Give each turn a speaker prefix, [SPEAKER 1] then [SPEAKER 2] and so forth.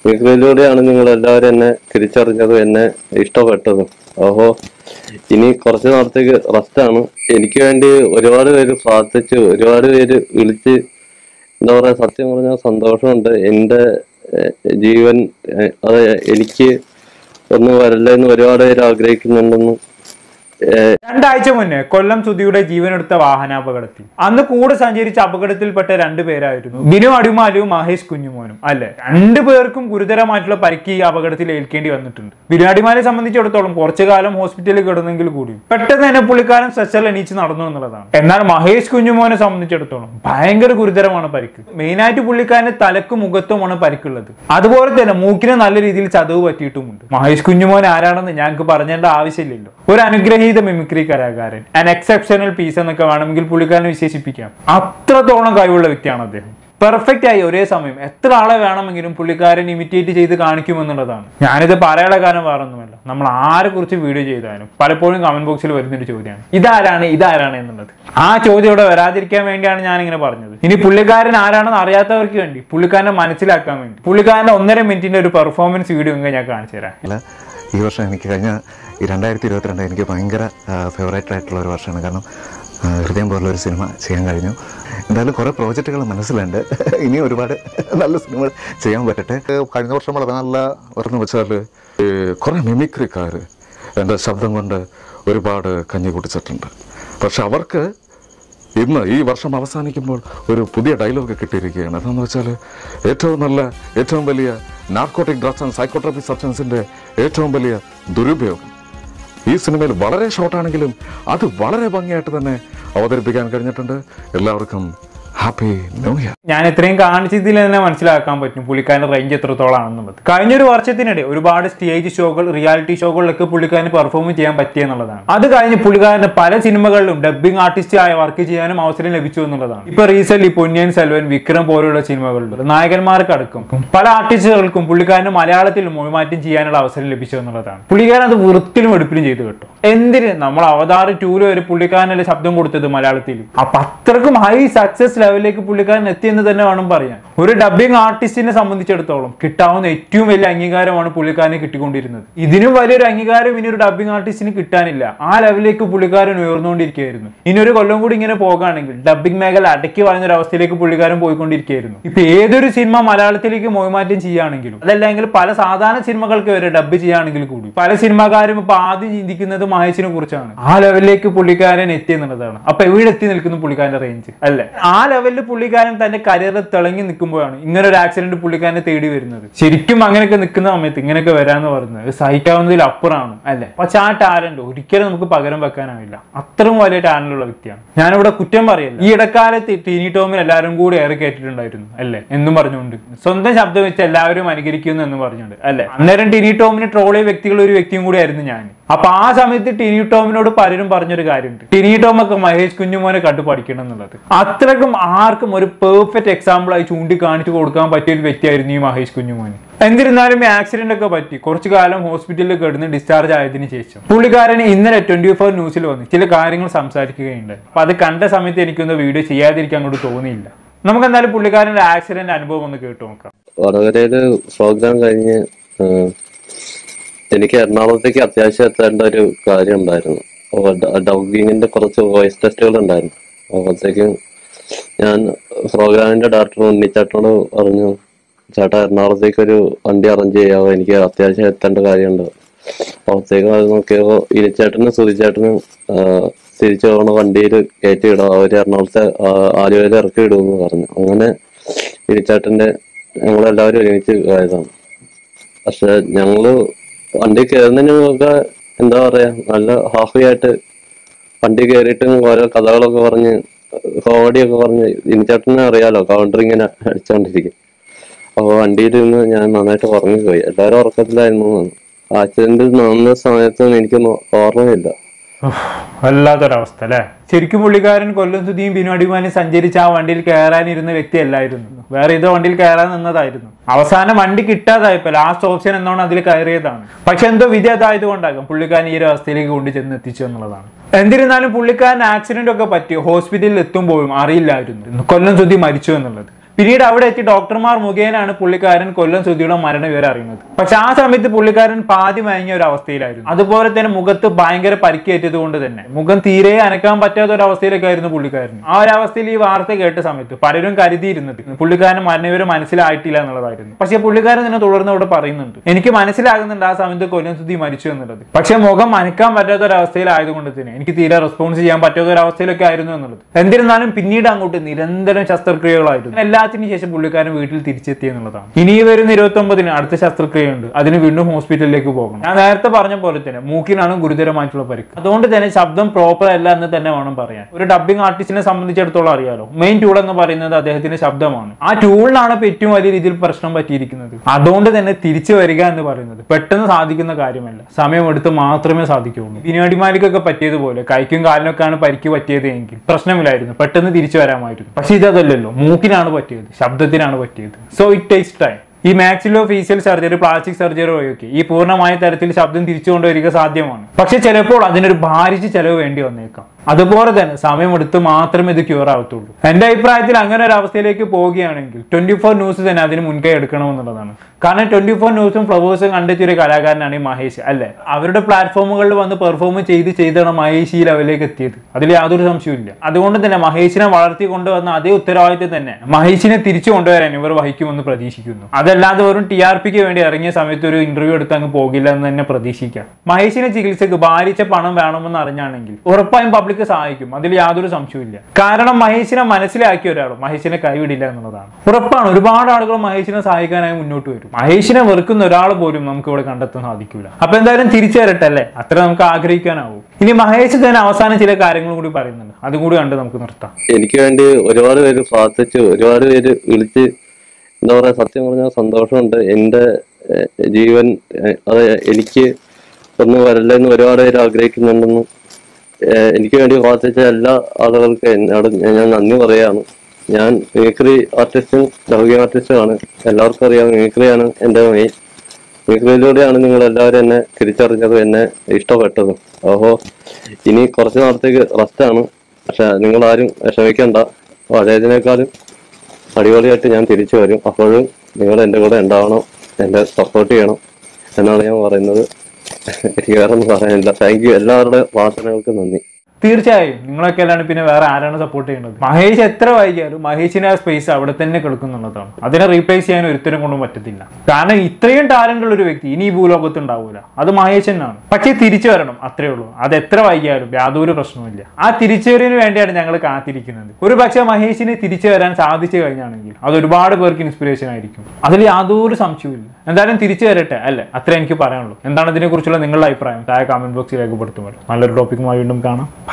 [SPEAKER 1] മിമിക്രിയിലൂടെയാണ് നിങ്ങൾ എല്ലാവരും എന്നെ തിരിച്ചറിഞ്ഞതും എന്നെ ഇഷ്ടപ്പെട്ടതും ഓഹോ ഇനി കുറച്ച് നാളത്തേക്ക് റെസ്റ്റാണ് എനിക്ക് വേണ്ടി ഒരുപാട് പേര് പ്രാർത്ഥിച്ചു ഒരുപാട് പേര് വിളിച്ച് എന്താ പറയാ സത്യം പറഞ്ഞാൽ സന്തോഷമുണ്ട് എന്റെ ഏഹ്, ജീവൻ ഏഹ്, അത് എനിക്ക് ഒന്നും വരല്ലെന്ന് ഒരുപാട് പേര് ആഗ്രഹിക്കുന്നുണ്ടെന്നും ഏഹ്,
[SPEAKER 2] രണ്ടാഴ്ച മുന്നേ കൊല്ലം സുധിയുടെ ജീവനെടുത്ത വാഹനാപകടത്തിൽ അന്ന് കൂടെ സഞ്ചരിച്ച അപകടത്തിൽപ്പെട്ട രണ്ടു പേരായിരുന്നു ബിനു അടിമാലിയും മഹേഷ് കുഞ്ഞുമോനും അല്ലെ രണ്ടു പേർക്കും ഗുരുതരമായിട്ടുള്ള പരിക്ക് ഈ അപകടത്തിൽ ഏൽക്കേണ്ടി വന്നിട്ടുണ്ട് ബിനു അടിമാലിയെ സംബന്ധിച്ചിടത്തോളം കുറച്ചു കാലം ഹോസ്പിറ്റലിൽ കിടന്നെങ്കിൽ കൂടി പെട്ടെന്ന് തന്നെ പുള്ളിക്കാരൻ സ്ട്രെച്ചറിൽ എണീച്ച് നടന്നു എന്നുള്ളതാണ് എന്നാൽ മഹേഷ് കുഞ്ഞുമോനെ സംബന്ധിച്ചിടത്തോളം ഭയങ്കര ഗുരുതരമാണ് പരിക്ക് മെയിനായിട്ട് പുള്ളിക്കാരന് തലക്കും മുഖത്തുമാണ് പരിക്കുള്ളത് അതുപോലെ തന്നെ മൂക്കിന് നല്ല രീതിയിൽ ചതവ് പറ്റിയിട്ടുമുണ്ട് മഹേഷ് കുഞ്ഞുമോൻ ആരാണെന്ന് ഞങ്ങൾക്ക് പറഞ്ഞേണ്ട ആവശ്യമില്ലല്ലോ ഒരു അനുഗ്രഹീത മിമിക്രി കലാകാരൻ ആൻ എക്സെപ്ഷണൽ പീസ് എന്നൊക്കെ വേണമെങ്കിൽ പുള്ളിക്കാരനെ വിശേഷിപ്പിക്കാം അത്രത്തോളം കഴിവുള്ള വ്യക്തിയാണ് അദ്ദേഹം പെർഫെക്റ്റ് ആയി ഒരേ സമയം എത്ര ആളെ വേണമെങ്കിലും പുള്ളിക്കാരൻ ഇമിറ്റേറ്റ് ചെയ്ത് കാണിക്കുമെന്നുള്ളതാണ് ഞാനിത് പറയാനുള്ള കാരണം വേറൊന്നുമല്ല നമ്മൾ ആരെ കുറിച്ച് വീഡിയോ ചെയ്താലും പലപ്പോഴും കമന്റ് ബോക്സിൽ വരുന്നൊരു ചോദ്യമാണ് ഇതാരാണ് ഇതാരാണ് എന്നുള്ളത് ആ ചോദ്യം ഇവിടെ വരാതിരിക്കാൻ വേണ്ടിയാണ് ഞാൻ ഇങ്ങനെ പറഞ്ഞത് ഇനി പുള്ളിക്കാരൻ ആരാണെന്ന് അറിയാത്തവർക്ക് വേണ്ടി പുള്ളിക്കാരനെ മനസ്സിലാക്കാൻ വേണ്ടി പുള്ളിക്കാരന്റെ ഒന്നര മിനിറ്റിന്റെ ഒരു പെർഫോമൻസ് വീഡിയോ ഇങ്ങനെ ഞാൻ കാണിച്ചു തരാം
[SPEAKER 3] അല്ല ഈ വർഷം എനിക്ക് കഴിഞ്ഞ ഈ രണ്ടായിരത്തി ഇരുപത്തിരണ്ട് എനിക്ക് ഭയങ്കര ഫേവറേറ്റ് ആയിട്ടുള്ള ഒരു വർഷമാണ് കാരണം ആ, ഹൃദയം പോലുള്ള ഒരു സിനിമ ചെയ്യാൻ കഴിഞ്ഞു എന്തായാലും കുറേ പ്രോജക്റ്റുകൾ മനസ്സിലുണ്ട് ഇനി ഒരുപാട് നല്ല സിനിമ ചെയ്യാൻ പറ്റട്ടെ ഏ, കഴിഞ്ഞ വർഷം വളരെ നല്ല പറഞ്ഞു വെച്ചാൽ കുറേ മിമിക്രിക്കാർ എൻ്റെ ശബ്ദം കൊണ്ട് ഒരുപാട് കഞ്ഞി കുടിച്ചിട്ടുണ്ട് പക്ഷെ അവർക്ക് ഇന്ന് ഈ വർഷം അവസാനിക്കുമ്പോൾ ഒരു പുതിയ ഡയലോഗ് കിട്ടിയിരിക്കുകയാണ് അതെന്ന് വെച്ചാൽ ഏറ്റവും നല്ല ഏറ്റവും വലിയ നാർക്കോട്ടിക് ഡ്രഗ്സ് ആൻഡ് സൈക്കോട്രോപിക് സബ്സ്റ്റൻസിന്റെ ഏറ്റവും വലിയ ദുരുപയോഗം ഈ സിനിമയിൽ വളരെ ഷോർട്ടാണെങ്കിലും അത് വളരെ ഭംഗിയായിട്ട് തന്നെ അവതരിപ്പിക്കാൻ കഴിഞ്ഞിട്ടുണ്ട് എല്ലാവർക്കും ഹാപ്പി ന്യൂ ഇയർ
[SPEAKER 2] ഞാൻ ഇത്രയും കാണിച്ചതിൽ തന്നെ മനസ്സിലാക്കാൻ പറ്റും പുള്ളിക്കാരന്റെ റേഞ്ച് എത്രത്തോളാണെന്നുള്ളത് കഴിഞ്ഞൊരു വർഷത്തിനിടെ ഒരുപാട് സ്റ്റേജ് ഷോകൾ റിയാലിറ്റി ഷോകളിലൊക്കെ പുള്ളിക്കാരന് പെർഫോം ചെയ്യാൻ പറ്റിയെന്നുള്ളതാണ് അത് കഴിഞ്ഞ് പുള്ളിക്കാരന് പല സിനിമകളിലും ഡബ്ബിംഗ് ആർട്ടിസ്റ്റ് ആയി വർക്ക് ചെയ്യാനും അവസരം ലഭിച്ചു എന്നുള്ളതാണ് ഇപ്പൊ റീസെന്റ് പൊന്നിയൻ സെൽവൻ വിക്രം പോലുള്ള സിനിമകളിലും നായകന്മാർക്കടക്കം പല ആർട്ടിസ്റ്റുകൾക്കും പുള്ളിക്കാരന് മലയാളത്തിൽ മൊഴിമാറ്റം ചെയ്യാനുള്ള അവസരം ലഭിച്ചു എന്നുള്ളതാണ് പുള്ളിക്കാരൻ അത് വൃത്തിലും വെടുപ്പിലും ചെയ്തു കേട്ടോ എന്തിന് നമ്മൾ അവതാർ ടൂല് വരെ പുള്ളിക്കാരനല്ലേ ശബ്ദം കൊടുത്തത് മലയാളത്തിൽ അപ്പൊ അത്രക്കും ഹൈ സക്സസ് ലെവലിലേക്ക് പുള്ളിക്കാരൻ എത്തിയെന്ന് തന്നെ വേണം പറയാൻ ഒരു ഡബിംഗ് ആർട്ടിസ്റ്റിനെ സംബന്ധിച്ചിടത്തോളം കിട്ടാവുന്ന ഏറ്റവും വലിയ അംഗീകാരമാണ് പുള്ളിക്കാരന് കിട്ടിക്കൊണ്ടിരുന്നത് ഇതിനും വലിയൊരു അംഗീകാരം ഇനി ഒരു ഡബിംഗ് ആർട്ടിസ്റ്റിന് കിട്ടാനില്ല ആ ലെവലിലേക്ക് പുള്ളിക്കാരൻ ഉയർന്നുകൊണ്ടിരിക്കുകയായിരുന്നു ഇനി ഒരു കൊല്ലം കൂടി ഇങ്ങനെ പോകുകയാണെങ്കിൽ ഡബിംഗ് മേഖല അടക്കി പറയുന്ന ഒരു അവസ്ഥയിലേക്ക് പുള്ളിക്കാരൻ പോയിക്കൊണ്ടിരിക്കുകയായിരുന്നു ഇപ്പൊ ഏതൊരു സിനിമ മലയാളത്തിലേക്ക് മൊഴിമാറ്റം ചെയ്യുകയാണെങ്കിലും അതല്ലെങ്കിൽ പല സാധാരണ സിനിമകൾക്ക് വരെ ഡബ് ചെയ്യുകയാണെങ്കിൽ കൂടി പല സിനിമാക്കാരും ഇപ്പൊ ആദ്യം ചിന്തിക്കുന്നത് മഹേഷിനെ കുറിച്ചാണ് ആ ലെവലിലേക്ക് പുള്ളിക്കാരൻ എത്തി എന്നുള്ളതാണ് അപ്പൊ എവിടെ എത്തി നിൽക്കുന്നു പുള്ളിക്കാരന്റെ റേഞ്ച് അല്ലേ ആ ലെവലിൽ പുള്ളിക്കാരൻ തന്റെ കരിയറിൽ തിളങ്ങി നിൽക്കുമ്പോഴാണ് ഇങ്ങനെ ഒരു ആക്സിഡന്റ് പുള്ളിക്കാരനെ തേടി വരുന്നത് ശരിക്കും അങ്ങനെയൊക്കെ നിൽക്കുന്ന സമയത്ത് ഇങ്ങനെയൊക്കെ വരാന്ന് പറയുന്നത് സഹിക്കാവുന്നതിൽ അപ്പുറമാണ് അല്ലേ പക്ഷെ ആ ടാലന്റ് ഒരിക്കലും നമുക്ക് പകരം വെക്കാനാവില്ല അത്രയും വലിയ ടാലന്റ് ഉള്ള വ്യക്തിയാണ് ഞാനിവിടെ കുറ്റം പറയില്ല ഈ ഇടക്കാലത്ത് ടീനി ടോമിൽ എല്ലാവരും കൂടി ഏറെ കേട്ടിട്ടുണ്ടായിരുന്നു അല്ലേ എന്നും പറഞ്ഞുകൊണ്ട് സ്വന്തം ശബ്ദം വെച്ച് എല്ലാവരും അനുകരിക്കുന്നു എന്ന് പറഞ്ഞുകൊണ്ട് അല്ലേ അന്നേരം ടിനി ടോമിനെ ട്രോൾ ചെയ്ത വ്യക്തികൾ ഒരു വ്യക്തിയും കൂടി ആയിരുന്നു ഞാൻ അപ്പൊ ആ സമയത്ത് ടിനി ടോമിനോട് പലരും പറഞ്ഞൊരു കാര്യമുണ്ട് ടിനി ടോം ഒക്കെ മഹേഷ് കുഞ്ഞുമോനെ കണ്ടു പഠിക്കണം എന്നുള്ളത് അത്രക്കും ആർക്കും ഒരു പെർഫെക്റ്റ് എക്സാമ്പിൾ ആയി ചൂണ്ടിക്കാണിച്ചു കൊടുക്കാൻ പറ്റിയ ഒരു വ്യക്തിയായിരുന്നു ഈ മഹേഷ് കുഞ്ഞുമോൻ എന്നിരുന്നാലും ഈ ആക്സിഡന്റ് ഒക്കെ പറ്റി കുറച്ചു കാലം ഹോസ്പിറ്റലിൽ കിടന്ന് ഡിസ്ചാർജ് ആയതിനു ശേഷം പുള്ളിക്കാരൻ ഇന്നലെ ട്വന്റി ഫോർ ന്യൂസിൽ വന്ന് ചില കാര്യങ്ങൾ സംസാരിക്കുകയുണ്ട് അപ്പൊ അത് കണ്ട സമയത്ത് എനിക്കൊന്ന് വീഡിയോ ചെയ്യാതിരിക്കാൻ അങ്ങോട്ട് തോന്നിയില്ല നമുക്ക് എന്തായാലും പുള്ളിക്കാരന്റെ ആക്സിഡന്റ് അനുഭവം ഒന്ന് കേട്ടു നോക്കാം
[SPEAKER 1] വടകരയില് പ്രോഗ്രാം കഴിഞ്ഞ് ഏഹ്, എനിക്ക് എറണാകുളത്തേക്ക് അത്യാവശ്യം എത്തേണ്ട ഒരു കാര്യം ഉണ്ടായിരുന്നു അപ്പൊ ഡ- ഡബ്ബിങ്ങിന്റെ കുറച്ച് വോയിസ് ടെസ്റ്റുകൾ ഉണ്ടായിരുന്നു അപ്പോഴത്തേക്കും ഞാൻ പ്രോഗ്രാമിന്റെ ഡയറക്ടർ ഉണ്ണിച്ചേട്ടനോട് പറഞ്ഞു ചേട്ടാ എറണാകുളത്തേക്ക് ഒരു വണ്ടി അറേഞ്ച് ചെയ്യാവോ എനിക്ക് അത്യാവശ്യം എത്തേണ്ട കാര്യമുണ്ട് അപ്പോഴത്തേക്കും അത് നോക്കിയപ്പോ ഇരിച്ചേട്ടനും സുതിച്ചേട്ടനും ആഹ്, തിരിച്ചു പോകണ വണ്ടിയിൽ കയറ്റി ഇടാം അവര് എറണാകുളത്തെ ആഹ്, ആലുവയിൽ ഇറക്കി ഇടുമെന്ന് പറഞ്ഞു അങ്ങനെ ഇരിച്ചേട്ടന്റെ ഞങ്ങളെല്ലാവരും ഒരുമിച്ച് പോയതാണ് പക്ഷെ ഞങ്ങള് വണ്ടി കയറുന്നതിന് മുമ്പ് എന്താ പറയാ നല്ല ഹാപ്പി ആയിട്ട് വണ്ടി കയറിയിട്ട് ഓരോ കഥകളൊക്കെ പറഞ്ഞ് കോമഡിയൊക്കെ പറഞ്ഞ് ഇനിച്ചേട്ടനെ അറിയാലോ കൗണ്ടർ ഇങ്ങനെ അടിച്ചോണ്ടിരിക്കും അപ്പൊ വണ്ടിയിൽ നിന്ന് ഞാൻ നന്നായിട്ട് ഉറങ്ങി പോയി എല്ലാവരും ഉറക്കത്തിലായിരുന്നു ആക്സിഡന്റ് നടന്ന സമയത്തൊന്നും എനിക്കൊന്നും ഓർമ്മയില്ല
[SPEAKER 2] വല്ലാത്തൊരവസ്ഥ അല്ലേ ശരിക്കും പുള്ളിക്കാരൻ കൊല്ലം സുധിയും ബിനു അടിമാനും സഞ്ചരിച്ച് ആ വണ്ടിയിൽ കയറാനിരുന്ന വ്യക്തിയല്ലായിരുന്നു വേറെ ഏതോ വണ്ടിയിൽ കയറാൻ നിന്നതായിരുന്നു അവസാനം വണ്ടി കിട്ടാതായപ്പോ ലാസ്റ്റ് ഓപ്ഷൻ എന്നോണം അതിൽ കയറിയതാണ് പക്ഷെ എന്തോ വിധി അതായതുകൊണ്ടാകും പുള്ളിക്കാരൻ ഈ ഒരു അവസ്ഥയിലേക്ക് കൊണ്ട് ചെന്ന് എത്തിച്ചു എന്നുള്ളതാണ് എന്നിരുന്നാലും പുള്ളിക്കാരൻ ആക്സിഡന്റ് ഒക്കെ പറ്റി ഹോസ്പിറ്റലിൽ എത്തുമ്പോഴും അറിയില്ലായിരുന്നു കൊല്ലം സുധി മരിച്ചു എന്നുള്ളത് പിന്നീട് അവിടെ എത്തി ഡോക്ടർമാർ മുഖേനയാണ് പുള്ളിക്കാരൻ കൊല്ലം സുധിയുടെ മരണ വിവരം അറിയുന്നത് പക്ഷെ ആ സമയത്ത് പുള്ളിക്കാരൻ പാതി മയങ്ങിയ ഒരു അവസ്ഥയിലായിരുന്നു അതുപോലെ തന്നെ മുഖത്ത് ഭയങ്കര പരിക്കേറ്റത് കൊണ്ട് തന്നെ മുഖം തീരെ അനക്കാൻ പറ്റാത്ത ഒരു അവസ്ഥയിലൊക്കെ ആയിരുന്നു പുള്ളിക്കാരൻ ആ ഒരു അവസ്ഥയിൽ ഈ വാർത്ത കേട്ട സമയത്ത് പലരും കരുതിയിരുന്നത് പുള്ളിക്കാരൻ മരണവിവരം മനസ്സിലായിട്ടില്ല എന്നുള്ളതായിരുന്നു പക്ഷെ പുള്ളിക്കാരൻ തന്നെ തുടർന്ന് അവിടെ പറയുന്നുണ്ട് എനിക്ക് മനസ്സിലാകുന്നുണ്ട് ആ സമയത്ത് കൊല്ലം സുധി മരിച്ചു എന്നുള്ളത് പക്ഷെ മുഖം അനക്കാൻ പറ്റാത്ത ഒരു അവസ്ഥയിലായതുകൊണ്ട് തന്നെ എനിക്ക് തീരെ റെസ്പോൺസ് ചെയ്യാൻ പറ്റാത്ത ഒരു അവസ്ഥയിലൊക്കെ ആയിരുന്നു എന്നുള്ളത് എന്നിരുന്നാലും പിന്നീട് അങ്ങോട്ട് നിരന്തരം ശസ്ത്രക്രിയകളായിരുന്നു എല്ലാത്തിനും ശേഷം പുള്ളിക്കാരൻ വീട്ടിൽ തിരിച്ചെത്തി എന്നുള്ളതാണ് ഇനി ഈ വരുന്ന ഇരുപത്തി ഒമ്പതിന് അടുത്ത ശസ്ത്രക്രിയയുണ്ട് അതിന് വീണ്ടും ഹോസ്പിറ്റലിലേക്ക് പോകണം ഞാൻ നേരത്തെ പറഞ്ഞ പോലെ തന്നെ മൂക്കിനാണ് ഗുരുതരമായിട്ടുള്ള പരിക്ക് അതുകൊണ്ട് തന്നെ ശബ്ദം പ്രോപ്പർ അല്ല എന്ന് തന്നെ വേണം പറയാൻ ഒരു ഡബിംഗ് ആർട്ടിസ്റ്റിനെ സംബന്ധിച്ചിടത്തോളം അറിയാലോ മെയിൻ ടൂൾ എന്ന് പറയുന്നത് അദ്ദേഹത്തിന്റെ ശബ്ദമാണ് ആ ടൂളിനാണ് ഇപ്പൊ ഏറ്റവും വലിയ രീതിയിൽ പ്രശ്നം പറ്റിയിരിക്കുന്നത് അതുകൊണ്ട് തന്നെ തിരിച്ചു വരിക എന്ന് പറയുന്നത് പെട്ടെന്ന് സാധിക്കുന്ന കാര്യമല്ല സമയമെടുത്ത് മാത്രമേ സാധിക്കുകയുള്ളൂ വിനോടിമാർക്കൊക്കെ പറ്റിയതുപോലെ കൈക്കും കാലിനൊക്കെയാണ് പരിക്ക് പറ്റിയത് എങ്കിൽ പ്രശ്നമില്ലായിരുന്നു പെട്ടെന്ന് തിരിച്ചു വരാമായിരുന്നു പക്ഷെ ഇതല്ലല്ലോ മൂക്കിനാണ് പറ്റിയത് ശബ്ദത്തിനാണ് പറ്റിയത് സോ ഇറ്റ് ടേക്സ് ടൈം ഈ maxillofacial surgery plastic surgery വഴിയൊക്കെ ഈ പൂർണ്ണമായ തരത്തിൽ ശബ്ദം തിരിച്ചു കൊണ്ടുവരിക സാധ്യമാണ് പക്ഷെ ചിലപ്പോൾ അതിനൊരു ഭാരിച്ച ചെലവ് വേണ്ടി വന്നേക്കാം അതുപോലെ തന്നെ സമയമെടുത്ത് മാത്രമേ ഇത് ക്യൂർ ആവത്തുള്ളൂ എന്റെ അഭിപ്രായത്തിൽ അങ്ങനെ ഒരു അവസ്ഥയിലേക്ക് പോവുകയാണെങ്കിൽ ട്വന്റി ഫോർ ന്യൂസ് തന്നെ അതിന് മുൻകൈ എടുക്കണമെന്നുള്ളതാണ് കാരണം ട്വന്റി ഫോർ ന്യൂസും ഫ്ലവേഴ്സും കണ്ടെത്തിയ ഒരു കലാകാരനാണ് ഈ മഹേഷ് അല്ലെ അവരുടെ പ്ലാറ്റ്ഫോമുകളിൽ വന്ന് പെർഫോം ചെയ്ത് ചെയ്താണ് മഹേഷ് ഈ ലെവലിലേക്ക് എത്തിയത് അതിൽ യാതൊരു സംശയവും അതുകൊണ്ട് തന്നെ മഹേഷിനെ വളർത്തി കൊണ്ടുവന്ന അതേ ഉത്തരവാദിത്വം തന്നെ മഹേഷിനെ തിരിച്ചു കൊണ്ടുവരാൻ ഇവർ വഹിക്കുമെന്ന് പ്രതീക്ഷിക്കുന്നു അതല്ലാതെ വെറും ടി ആർ പിക്ക് വേണ്ടി ഇറങ്ങിയ സമയത്ത് ഒരു ഇന്റർവ്യൂ എടുത്ത് അങ്ങ് പോകില്ല എന്ന് തന്നെ പ്രതീക്ഷിക്കാം മഹേഷിനെ ചികിത്സക്ക് ഭാരിച്ച പണം വേണമെന്ന് അറിഞ്ഞാണെങ്കിൽ ഉറപ്പായും പബ്ലിക് സഹായിക്കും അതിൽ യാതൊരു സംശയവുമില്ല കാരണം മഹേഷിനെ മനസ്സിലാക്കിയ ഒരാളും മഹേഷിനെ കൈവിടില്ല എന്നുള്ളതാണ് ഉറപ്പാണ് ഒരുപാട് ആളുകൾ മഹേഷിനെ സഹായിക്കാനായി മുന്നോട്ട് വരും മഹേഷിനെ വെറുക്കുന്ന ഒരാൾ പോലും നമുക്ക് ഇവിടെ കണ്ടെത്താൻ സാധിക്കില്ല അപ്പൊ എന്തായാലും തിരിച്ചു വരട്ടെ അല്ലേ അത്ര നമുക്ക് ആഗ്രഹിക്കാനാവും ഇനി മഹേഷ് തന്നെ അവസാനം ചില കാര്യങ്ങൾ കൂടി പറയുന്നുണ്ട് അതും കൂടി കണ്ട് നമുക്ക് നിർത്താം
[SPEAKER 1] എനിക്ക് വേണ്ടി ഒരുപാട് പേര് പ്രാർത്ഥിച്ചു ഒരുപാട് പേര് വിളിച്ച് എന്താ പറയാ സത്യം പറഞ്ഞാൽ സന്തോഷമുണ്ട് എന്റെ ഏഹ്, ജീവൻ ഏഹ്, അത് എനിക്ക് ഒന്നും വരല്ലെന്ന് ഒരുപാട് പേര് ആഗ്രഹിക്കുന്നുണ്ടെന്ന് ഏഹ്, എനിക്ക് വേണ്ടി പ്രാർത്ഥിച്ച എല്ലാ ആളുകൾക്കും എന്നോട് ഞാൻ നന്ദി പറയാണ് ഞാൻ മിമിക്രി ആർട്ടിസ്റ്റും ഡബിങ് ആർട്ടിസ്റ്റുമാണ് എല്ലാവർക്കും അറിയാം മിമിക്രിയാണ് എൻ്റെ മെയിൻ മിമിക്രിയിലൂടെയാണ് നിങ്ങൾ എല്ലാവരും എന്നെ തിരിച്ചറിഞ്ഞതും എന്നെ ഇഷ്ടപ്പെട്ടതും ഓഹോ ഇനി കുറച്ച് നാളത്തേക്ക് റെസ്റ്റാണ് പക്ഷെ നിങ്ങൾ ആരും വിഷമിക്കണ്ട പഴയതിനേക്കാളും അടിപൊളിയായിട്ട് ഞാൻ തിരിച്ചു വരും അപ്പോഴും നിങ്ങൾ എൻ്റെ കൂടെ ഉണ്ടാവണം എന്നെ സപ്പോർട്ട് ചെയ്യണം എന്നാണ് ഞാൻ പറയുന്നത് എനിക്ക് വേറെ ഒന്നും പറയാനില്ല താങ്ക് യു എല്ലാവരുടെ പ്രാർത്ഥനകൾക്കും നന്ദി
[SPEAKER 2] തീർച്ചയായും നിങ്ങളൊക്കെ അല്ലാണ്ട് പിന്നെ വേറെ ആരാണ് സപ്പോർട്ട് ചെയ്യുന്നത് മഹേഷ് എത്ര വൈകിയാലും മഹേഷിന് ആ സ്പേസ് അവിടെ തന്നെ കിടക്കുന്നുള്ളതാണ് അതിനെ റീപ്ലേസ് ചെയ്യാൻ ഒരുത്തരും കൊണ്ടും പറ്റത്തില്ല കാരണം ഇത്രയും ടാലന്റ് ഉള്ള ഒരു വ്യക്തി ഇനി ഈ ഭൂലോകത്ത് ഉണ്ടാവൂല അത് മഹേഷ് തന്നെയാണ് പക്ഷേ തിരിച്ചു വരണം അത്രേ ഉള്ളൂ അത് എത്ര വൈകിയാലും യാതൊരു പ്രശ്നവുമില്ല ആ തിരിച്ചുവരവിന് വേണ്ടിയാണ് ഞങ്ങൾ കാത്തിരിക്കുന്നത് ഒരു പക്ഷേ മഹേഷിന് തിരിച്ചു വരാൻ സാധിച്ചു കഴിഞ്ഞാണെങ്കിൽ അത് ഒരുപാട് പേർക്ക് ഇൻസ്പിറേഷൻ ആയിരിക്കും അതിൽ യാതൊരു സംശയവുമില്ല എന്തായാലും തിരിച്ചു വരട്ടെ അല്ലേ അത്ര എനിക്ക് പറയാനുള്ളൂ എന്താണ് ഇതിനെക്കുറിച്ചുള്ള നിങ്ങളുടെ അഭിപ്രായം താഴെ കമന്റ് ബോക്സിൽ രേഖപ്പെടുത്തുമല്ലോ നല്ലൊരു ടോപ്പിക്കുമായി വീണ്ടും കാണാം